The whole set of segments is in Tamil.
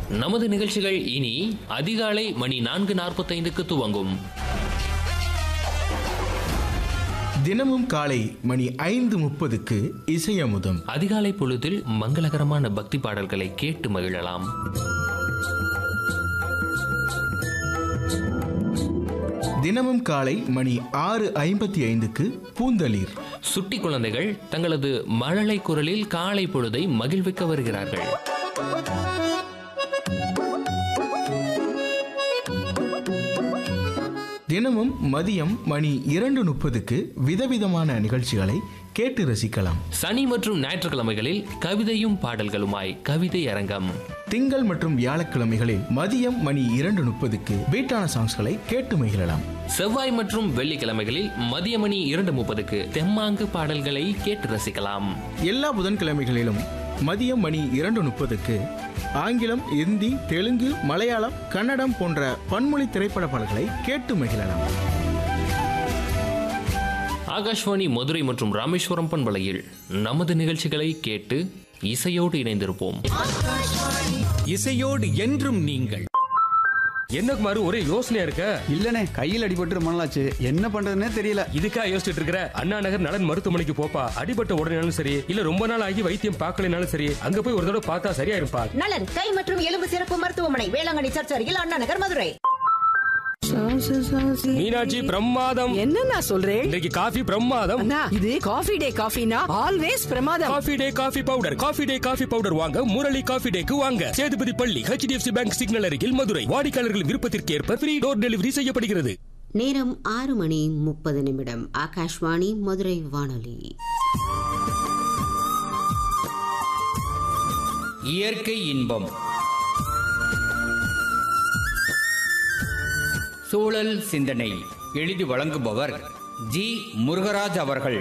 நமது நிகழ்ச்சிகள் இனி அதிகாலை மணி நான்கு நாற்பத்தைந்துக்கு துவங்கும் தினமும் காலை மணி ஐந்து முப்பதுக்கு இசையமுதம் அதிகாலை பொழுதில் மங்களகரமான பக்தி பாடல்களை கேட்டு மகிழலாம் தினமும் காலை மணி ஆறு ஐம்பத்தி ஐந்துக்கு பூந்தளிர் சுட்டி குழந்தைகள் தங்களது மழலை குரலில் காலை பொழுதை மகிழ்விக்க வருகிறார்கள் தினமும் மதியம் மணி இரண்டு முப்பதுக்கு விதவிதமான நிகழ்ச்சிகளை கேட்டு ரசிக்கலாம் சனி மற்றும் ஞாயிற்றுக்கிழமைகளில் கவிதையும் பாடல்களுமாய் கவிதை அரங்கம் திங்கள் மற்றும் வியாழக்கிழமைகளில் மதியம் மணி இரண்டு முப்பதுக்கு வீட்டான சாங்ஸ்களை கேட்டு மகிழலாம் செவ்வாய் மற்றும் வெள்ளிக்கிழமைகளில் மதிய மணி இரண்டு முப்பதுக்கு தெம்மாங்கு பாடல்களை கேட்டு ரசிக்கலாம் எல்லா புதன்கிழமைகளிலும் மதியம் மணி இரண்டு முப்பதுக்கு ஆங்கிலம் இந்தி தெலுங்கு மலையாளம் கன்னடம் போன்ற பன்மொழி திரைப்பட பாடல்களை கேட்டு மகிழலாம் ஆகாஷ்வாணி மதுரை மற்றும் ராமேஸ்வரம் பண்பலையில் நமது நிகழ்ச்சிகளை கேட்டு இசையோடு இணைந்திருப்போம் இசையோடு என்றும் நீங்கள் என்ன குமாரு ஒரே யோசனையா இருக்க இல்லனே கையில் அடிபட்டு ரொம்ப நாளாச்சு என்ன பண்றதுன்னே தெரியல இதுக்கா யோசிச்சுட்டு இருக்கிற அண்ணா நகர் நலன் மருத்துவமனைக்கு போப்பா அடிபட்ட உடனேனாலும் சரி இல்ல ரொம்ப நாள் ஆகி வைத்தியம் பார்க்கலனாலும் சரி அங்க போய் ஒரு தடவை பார்த்தா சரியா இருப்பா நலன் கை மற்றும் எலும்பு சிறப்பு மருத்துவமனை வேளாங்கண்ணி சர்ச் அருகில் அண்ணா நகர் மதுரை மீனாட்சி பிரமாதம் என்னண்ணா சொல்றேன் இன்றைக்கு காஃபி பிரமாதம் அண்ணா இது காஃபி டே காஃபினா ஆல்வேஸ் பிரமாதம் Coffee Day coffee powder Coffee Day coffee powder வாங்க முரளி காஃபி டேக்கு வாங்க சேதுபதி பள்ளி ஹெச்டிஎஃப்சி பேங்க் சிக்னல் அருகில் மதுரை வாடிக்கையாளர்கள் விருப்பத்திற்கு ஏற்ப ஃப்ரீ டோர் டெலிவரி செய்யப்படுகிறது நேரம் ஆறு மணி முப்பது நிமிடம் ஆகாஷ்வாணி மதுரை வானொலி இயற்கை இன்பம் சூழல் சிந்தனை எழுதி வழங்குபவர் ஜி முருகராஜ் அவர்கள்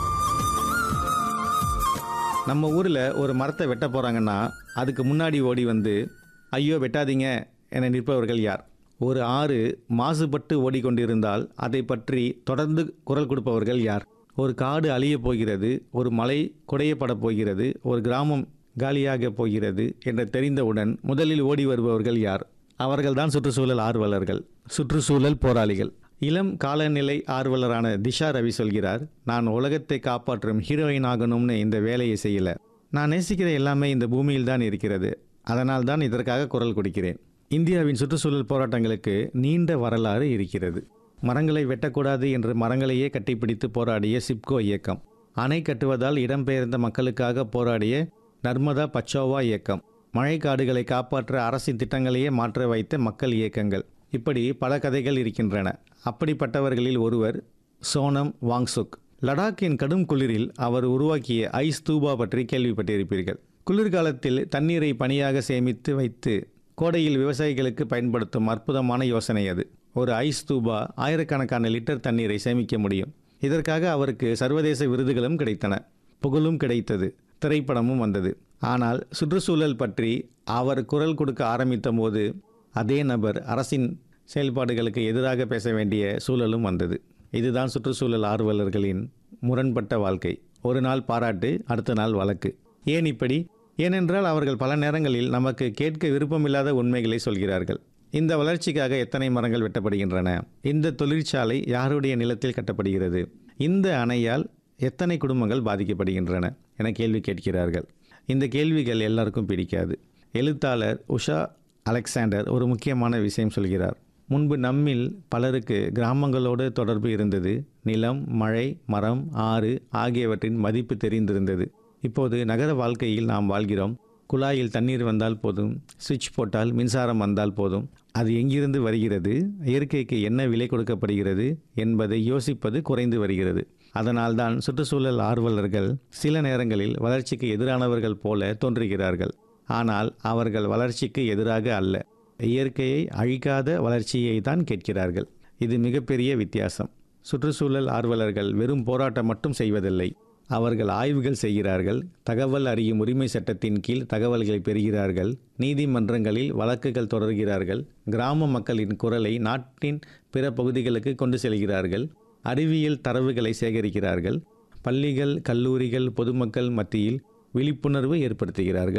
நம்ம ஊரில் ஒரு மரத்தை வெட்ட போகிறாங்கன்னா அதுக்கு முன்னாடி ஓடி வந்து ஐயோ வெட்டாதீங்க என நிற்பவர்கள் யார் ஒரு ஆறு மாசுபட்டு ஓடிக்கொண்டிருந்தால் அதை பற்றி தொடர்ந்து குரல் கொடுப்பவர்கள் யார் ஒரு காடு அழியப் போகிறது ஒரு மலை குடையப்படப் போகிறது ஒரு கிராமம் காலியாக போகிறது என்று தெரிந்தவுடன் முதலில் ஓடி வருபவர்கள் யார் அவர்கள்தான் சுற்றுச்சூழல் ஆர்வலர்கள் சுற்றுச்சூழல் போராளிகள் இளம் காலநிலை ஆர்வலரான திஷா ரவி சொல்கிறார் நான் உலகத்தை காப்பாற்றும் ஹீரோயின் ஆகணும்னு இந்த வேலையை செய்யல நான் நேசிக்கிற எல்லாமே இந்த பூமியில் தான் இருக்கிறது அதனால் தான் இதற்காக குரல் கொடுக்கிறேன் இந்தியாவின் சுற்றுச்சூழல் போராட்டங்களுக்கு நீண்ட வரலாறு இருக்கிறது மரங்களை வெட்டக்கூடாது என்று மரங்களையே கட்டிப்பிடித்து போராடிய சிப்கோ இயக்கம் அணை கட்டுவதால் இடம்பெயர்ந்த மக்களுக்காக போராடிய நர்மதா பச்சோவா இயக்கம் மழைக்காடுகளை காப்பாற்ற அரசின் திட்டங்களையே மாற்ற வைத்த மக்கள் இயக்கங்கள் இப்படி பல கதைகள் இருக்கின்றன அப்படிப்பட்டவர்களில் ஒருவர் சோனம் வாங்சுக் லடாக்கின் கடும் குளிரில் அவர் உருவாக்கிய ஐஸ் தூபா பற்றி கேள்விப்பட்டிருப்பீர்கள் குளிர்காலத்தில் தண்ணீரை பனியாக சேமித்து வைத்து கோடையில் விவசாயிகளுக்கு பயன்படுத்தும் அற்புதமான யோசனை அது ஒரு ஐஸ் தூபா ஆயிரக்கணக்கான லிட்டர் தண்ணீரை சேமிக்க முடியும் இதற்காக அவருக்கு சர்வதேச விருதுகளும் கிடைத்தன புகழும் கிடைத்தது திரைப்படமும் வந்தது ஆனால் சுற்றுச்சூழல் பற்றி அவர் குரல் கொடுக்க ஆரம்பித்த போது அதே நபர் அரசின் செயல்பாடுகளுக்கு எதிராக பேச வேண்டிய சூழலும் வந்தது இதுதான் சுற்றுச்சூழல் ஆர்வலர்களின் முரண்பட்ட வாழ்க்கை ஒரு நாள் பாராட்டு அடுத்த நாள் வழக்கு ஏன் இப்படி ஏனென்றால் அவர்கள் பல நேரங்களில் நமக்கு கேட்க விருப்பமில்லாத உண்மைகளை சொல்கிறார்கள் இந்த வளர்ச்சிக்காக எத்தனை மரங்கள் வெட்டப்படுகின்றன இந்த தொழிற்சாலை யாருடைய நிலத்தில் கட்டப்படுகிறது இந்த அணையால் எத்தனை குடும்பங்கள் பாதிக்கப்படுகின்றன என கேள்வி கேட்கிறார்கள் இந்த கேள்விகள் எல்லாருக்கும் பிடிக்காது எழுத்தாளர் உஷா அலெக்சாண்டர் ஒரு முக்கியமான விஷயம் சொல்கிறார் முன்பு நம்மில் பலருக்கு கிராமங்களோடு தொடர்பு இருந்தது நிலம் மழை மரம் ஆறு ஆகியவற்றின் மதிப்பு தெரிந்திருந்தது இப்போது நகர வாழ்க்கையில் நாம் வாழ்கிறோம் குழாயில் தண்ணீர் வந்தால் போதும் சுவிட்ச் போட்டால் மின்சாரம் வந்தால் போதும் அது எங்கிருந்து வருகிறது இயற்கைக்கு என்ன விலை கொடுக்கப்படுகிறது என்பதை யோசிப்பது குறைந்து வருகிறது அதனால்தான் சுற்றுச்சூழல் ஆர்வலர்கள் சில நேரங்களில் வளர்ச்சிக்கு எதிரானவர்கள் போல தோன்றுகிறார்கள் ஆனால் அவர்கள் வளர்ச்சிக்கு எதிராக அல்ல இயற்கையை அழிக்காத வளர்ச்சியை தான் கேட்கிறார்கள் இது மிகப்பெரிய வித்தியாசம் சுற்றுச்சூழல் ஆர்வலர்கள் வெறும் போராட்டம் மட்டும் செய்வதில்லை அவர்கள் ஆய்வுகள் செய்கிறார்கள் தகவல் அறியும் உரிமை சட்டத்தின் கீழ் தகவல்களை பெறுகிறார்கள் நீதிமன்றங்களில் வழக்குகள் தொடர்கிறார்கள் கிராம மக்களின் குரலை நாட்டின் பிற பகுதிகளுக்கு கொண்டு செல்கிறார்கள் அறிவியல் தரவுகளை சேகரிக்கிறார்கள் பள்ளிகள் கல்லூரிகள் பொதுமக்கள் மத்தியில் விழிப்புணர்வு ஏற்படுத்துகிறார்கள்